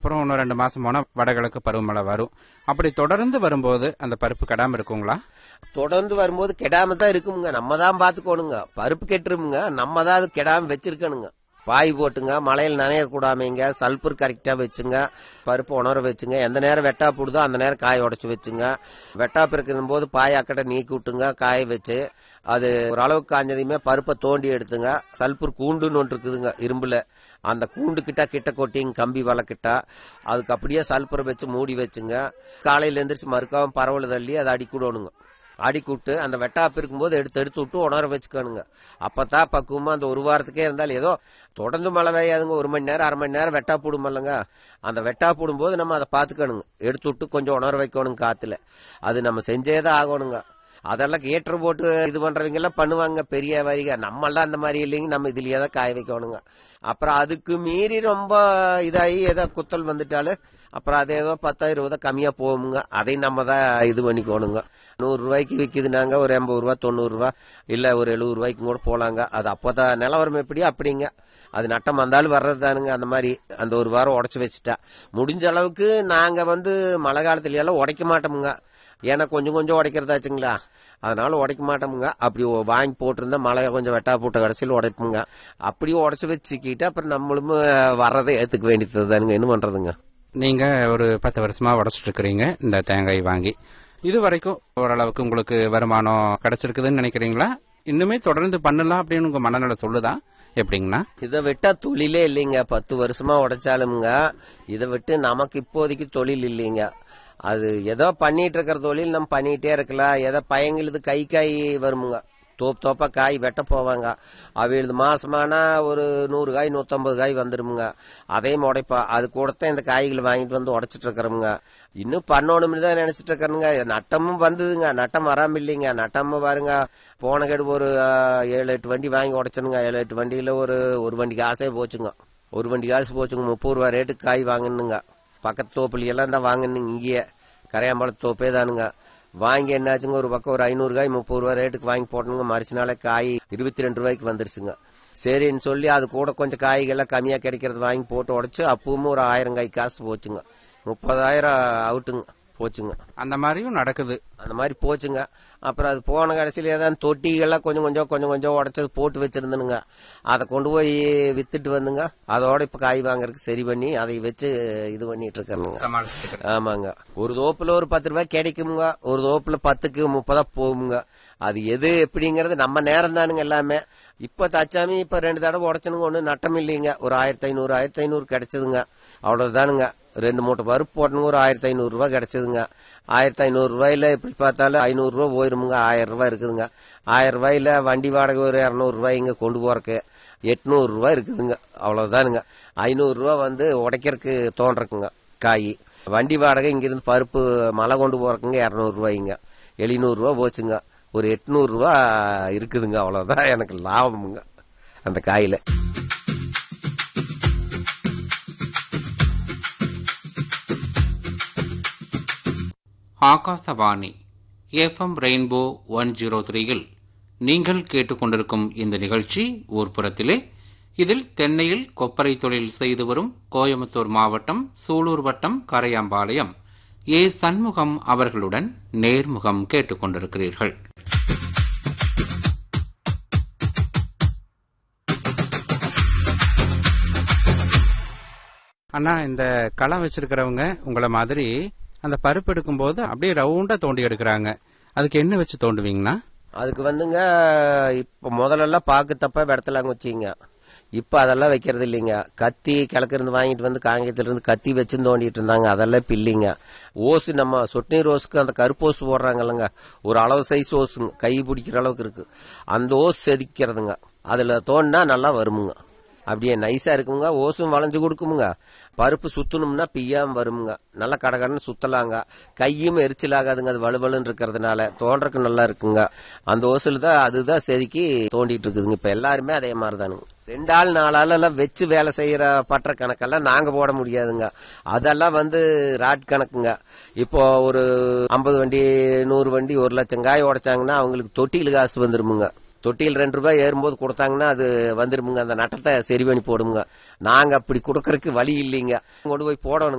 அப்புறம் இன்னும் ரெண்டு மாசம் போனா வடகிழக்கு பருவமழை வரும் அப்படி தொடர்ந்து வரும்போது அந்த பருப்பு கெடாம இருக்குங்களா தொடர்ந்து வரும்போது கெடாம தான் இருக்குமுங்க நம்ம தான் பாத்துக்கோணுங்க பருப்பு கெட்டுருமுங்க நம்ம தான் அது கெடாம வச்சிருக்கணுங்க பாய் போட்டுங்க மழையில் நனையக்கூடாமைங்க சல்பர் கரெக்டா வச்சுங்க பருப்பு உணர வச்சுங்க எந்த நேரம் வெட்டா போடுதோ அந்த நேரம் காய உடைச்சு வச்சுங்க வெட்டாப்பு இருக்கிற போது பாய் அக்கட்டை நீக்கி விட்டுங்க காய வச்சு அது ஓரளவுக்கு காஞ்சதையுமே பருப்பை தோண்டி எடுத்துங்க சல்பர் கூண்டுன்னு ஒன்று இருக்குதுங்க இரும்புல அந்த கூண்டு கிட்ட கிட்ட கொட்டிங்க கம்பி வலை கிட்ட அதுக்கு அப்படியே சல்பரை வச்சு மூடி வச்சுங்க காலையில எந்திரிச்சு மறுக்காம பரவல் தள்ளி அதை அடிக்கூடணுங்க அடிக்குட்டு அந்த வெட்டாப்பு இருக்கும்போது எடுத்து எடுத்து விட்டு உணர வச்சுக்கணுங்க அப்பதான் பக்குவமா அந்த ஒரு வாரத்துக்கே இருந்தாலும் ஏதோ தொடர்ந்து மழை பெய்யாதுங்க ஒரு மணி நேரம் அரை மணி நேரம் வெட்டா போடுமல்லங்க அந்த வெட்டா போடும்போது நம்ம அதை பார்த்துக்கணுங்க எடுத்து விட்டு கொஞ்சம் உணர வைக்கணுங்க காத்துல அது நம்ம செஞ்சே தான் ஆகணுங்க அதெல்லாம் ஏற்றம் போட்டு இது பண்றவங்க எல்லாம் பண்ணுவாங்க பெரிய வரிக நம்மளாம் அந்த மாதிரி இல்லைங்க நம்ம இதுலயே தான் காய வைக்கணுங்க அப்புறம் அதுக்கு மீறி ரொம்ப இதாகி ஏதோ குத்தல் வந்துட்டாலும் அப்புறம் அது ஏதோ பத்தோ இருபதோ கம்மியா போகுங்க அதையும் நம்ம தான் இது பண்ணிக்கணுங்க நூறு ரூபாய்க்கு விற்கிதுனாங்க ஒரு எண்பது ரூபா தொண்ணூறு ரூபா இல்ல ஒரு எழுபது ரூபாய்க்கு கூட போலாங்க அது அப்போதான் நிலவரம் எப்படி அப்படிங்க அது நட்டம் வந்தாலும் வர்றது தானுங்க அந்த மாதிரி அந்த ஒரு வாரம் உடச்சி வச்சுட்டா முடிஞ்ச அளவுக்கு நாங்க வந்து மழை காலத்துல எல்லாம் உடைக்க மாட்டோமுங்க ஏன்னா கொஞ்சம் கொஞ்சம் உடைக்கிறதாச்சுங்களா அதனால உடைக்க மாட்டோமுங்க அப்படி ஒ- வாங்கி போட்டிருந்தா மழை கொஞ்சம் வெட்டா போட்ட கடைசியில் உடைப்போங்க அப்படியே உடச்சி வச்சுக்கிட்டு அப்புறம் நம்மளும் வர்றதை ஏத்துக்க வேண்டியது தானுங்க என்ன பண்றதுங்க நீங்க ஒரு பத்து வருஷமா உடைச்சிட்டு இருக்கிறீங்க இந்த தேங்காய் வாங்கி இது வரைக்கும் ஓரளவுக்கு உங்களுக்கு வருமானம் கிடைச்சிருக்குதுன்னு நினைக்கிறீங்களா இன்னுமே தொடர்ந்து பண்ணலாம் அப்படின்னு உங்க மனநிலை சொல்லுதா எப்படிங்கண்ணா இதை விட்டா தொழிலே இல்லைங்க பத்து வருஷமா உடைச்சாலுமுங்க இதை விட்டு நமக்கு இப்போதைக்கு தொழில் இல்லைங்க அது ஏதோ பண்ணிட்டு இருக்கிற தொழில் நம்ம பண்ணிட்டே இருக்கலாம் ஏதோ பயங்களுது கை காய் வருமுங்க தோப்பு தோப்பா காய் வெட்ட போவாங்க அவிழுது மாசமானா ஒரு நூறு காய் நூத்தம்பது காய் வந்துருமுங்க அதையும் உடைப்பா அது கூடத்தான் இந்த காய்களை வாங்கிட்டு வந்து உடைச்சிட்டு இருக்கிறோமுங்க இன்னும் பண்ணணும்னு தான் நினைச்சிட்டு இருக்கிறேங்க நட்டமும் வந்ததுங்க நட்டம் வராம இல்லைங்க நட்டம் பாருங்க போன கெடு ஒரு அஹ், ஏழு எட்டு வண்டி வாங்கி உடைச்சனுங்க ஏழு எட்டு வண்டியில ஒரு ஒரு வண்டி காசே போச்சுங்க ஒரு வண்டி காசு போச்சுங்க முப்பது ரூபா ரேட்டுக்கு காய் வாங்கணுங்க பக்கத்து தோப்புல எல்லாம் தான் வாங்கணுங்க இங்கேயே கரையாம்பாளத்து தோப்பே தானுங்க வாங்கி என்னாச்சுங்க ஒரு பக்கம் ஒரு ஐநூறு காய் முப்பது ரூபா ரேட்டுக்கு வாங்கி போட்டணுங்க மறுச்சு நாளே காய் இருபத்தி ரெண்டு ரூபாய்க்கு வந்துருச்சுங்க சரின்னு சொல்லி அது கூட கொஞ்சம் காய்கள்லாம் கம்மியா கிடைக்கிறது வாங்கி போட்டு உடைச்சு அப்பவும் ஒரு ஆயிரம் காய் காசு போச்சுங்க முப்பதாயிரம் அவுட்டுங்க போச்சுங்க அந்த மாதிரியும் நடக்குது அந்த மாதிரி போச்சுங்க அப்புறம் அது போன கடைசியில் ஏதாவது தொட்டிகள்லாம் கொஞ்சம் கொஞ்சம் கொஞ்சம் கொஞ்சம் உடச்சது போட்டு வச்சிருந்தனுங்க அதை கொண்டு போய் வித்துட்டு வந்துங்க அதோட இப்ப காய் வாங்குறதுக்கு சரி பண்ணி அதை வச்சு இது பண்ணிட்டு இருக்கணுங்க சமாளிச்சுட்டு ஆமாங்க ஒரு தோப்புல ஒரு பத்து ரூபாய் கிடைக்குமுங்க ஒரு தோப்புல பத்துக்கு முப்பதா போகுங்க அது எது எப்படிங்கறது நம்ம நேரம் தானுங்க எல்லாமே இப்ப தச்சாமி இப்ப ரெண்டு தடவை உடச்சனுங்க ஒண்ணு நட்டம் இல்லைங்க ஒரு ஆயிரத்தி ஐநூறு ஆயிரத்தி ஐநூறு கிடைச்சதுங்க அவ்வளவுதானுங்க ரெண்டு மூட்டை பருப்பு போட்டணுங்க ஒரு ஆயிரத்தி ஐநூறு ரூபாய் கிடைச்சதுங்க ஆயிரத்தி ஐநூறு ரூபாயில எப்படி பார்த்தாலும் ஐநூறு ரூபாய் போயிருமுங்க ஆயிரம் ரூபாய் இருக்குதுங்க ஆயிரம் ரூபாயில வண்டி வாடகை ஒரு இரநூறு ரூபாய் இங்க கொண்டு போறக்கு எட்நூறு ரூபாய் இருக்குதுங்க அவ்வளவுதானுங்க ஐநூறு ரூபாய் வந்து உடைக்கிறதுக்கு தோன்றக்குங்க காய் வண்டி வாடகை இங்கிருந்து பருப்பு மலை கொண்டு போறக்குங்க இரநூறு ரூபாய்ங்க எழுநூறு ரூபாய் போச்சுங்க ஒரு எட்நூறு ரூபாய் இருக்குதுங்க அவ்வளவுதான் எனக்கு லாபமுங்க அந்த காயில Akashvani FM rainbow one zero த்ரீயில் நீங்கள் கேட்டுக்கொண்டிருக்கும் இந்த நிகழ்ச்சி ஊர்ப்புறத்திலே இதில் தென்னையில் கொப்பரை தொழில் செய்து வரும் கோயம்புத்தூர் மாவட்டம் சூலூர் வட்டம் கரையாம்பாளையம் ஏ சண்முகம் அவர்களுடன் நேர்முகம் கேட்டுக்கொண்டிருக்கிறீர்கள் அண்ணா இந்த களம் வச்சிருக்கிறவங்க உங்கள மாதிரி அந்த பருப்பு எடுக்கும்போது அப்படியே ரவுண்டா தோண்டி எடுக்கிறாங்க அதுக்கு என்ன வச்சு தோண்டுவீங்கண்ணா அதுக்கு வந்துங்க இப்ப முதல்லலாம் பாக்கு தப்பா விடத்தலாங்க வச்சிங்க இப்ப அதெல்லாம் வைக்கிறது இல்லைங்க கத்தி கிழக்கிருந்து வாங்கிட்டு வந்து காங்கேயத்துல இருந்து கத்தி வச்சு தோண்டிட்டு இருந்தாங்க அதெல்லாம் இப்ப இல்லைங்க ஓசு நம்ம சொட்டு நீர் ஓசுக்கு அந்த கருப்பு ஓசு போடுறாங்க இல்லைங்க ஒரு அளவு சைஸ் ஓசுங்க கை பிடிக்கிற அளவுக்கு இருக்கு அந்த ஓசு செதுக்கிறதுங்க அதுல தோண்டினா நல்லா வருமுங்க அப்படியே நைஸா இருக்குங்க ஓசும் வளைஞ்சு கொடுக்குமுங்க பருப்பு சுத்தணும்னா பிய்யாம வருமுங்க நல்லா கடகடன்னு சுத்தலாங்க கையும் எரிச்சலாகாதுங்க அது வலுவலுன்னு இருக்கிறதுனால தோன்றக்கு நல்லா இருக்குங்க அந்த ஓசுல தான் அதுதான் செதுக்கி தோண்டிட்டு இருக்குதுங்க இப்ப எல்லாருமே அதே மாதிரி தானுங்க ரெண்டு ஆள் நாலு ஆள் எல்லாம் வச்சு வேலை செய்யற பற்ற கணக்கெல்லாம் நாங்க போட முடியாதுங்க அதெல்லாம் வந்து ராட் கணக்குங்க இப்போ ஒரு ஐம்பது வண்டி நூறு வண்டி ஒரு லட்சம் காய் உடைச்சாங்கன்னா அவங்களுக்கு தொட்டியில் காசு வந்துருமுங்க தொட்டியில் ரெண்டு ரூபாய் ஏறும்போது கொடுத்தாங்கன்னா அது வந்துருமுங்க அந்த நட்டத்தை சரி பண்ணி போடுமுங்க நாங்க அப்படி கொடுக்கறதுக்கு வழி இல்லைங்க கொண்டு போய் போடணுங்க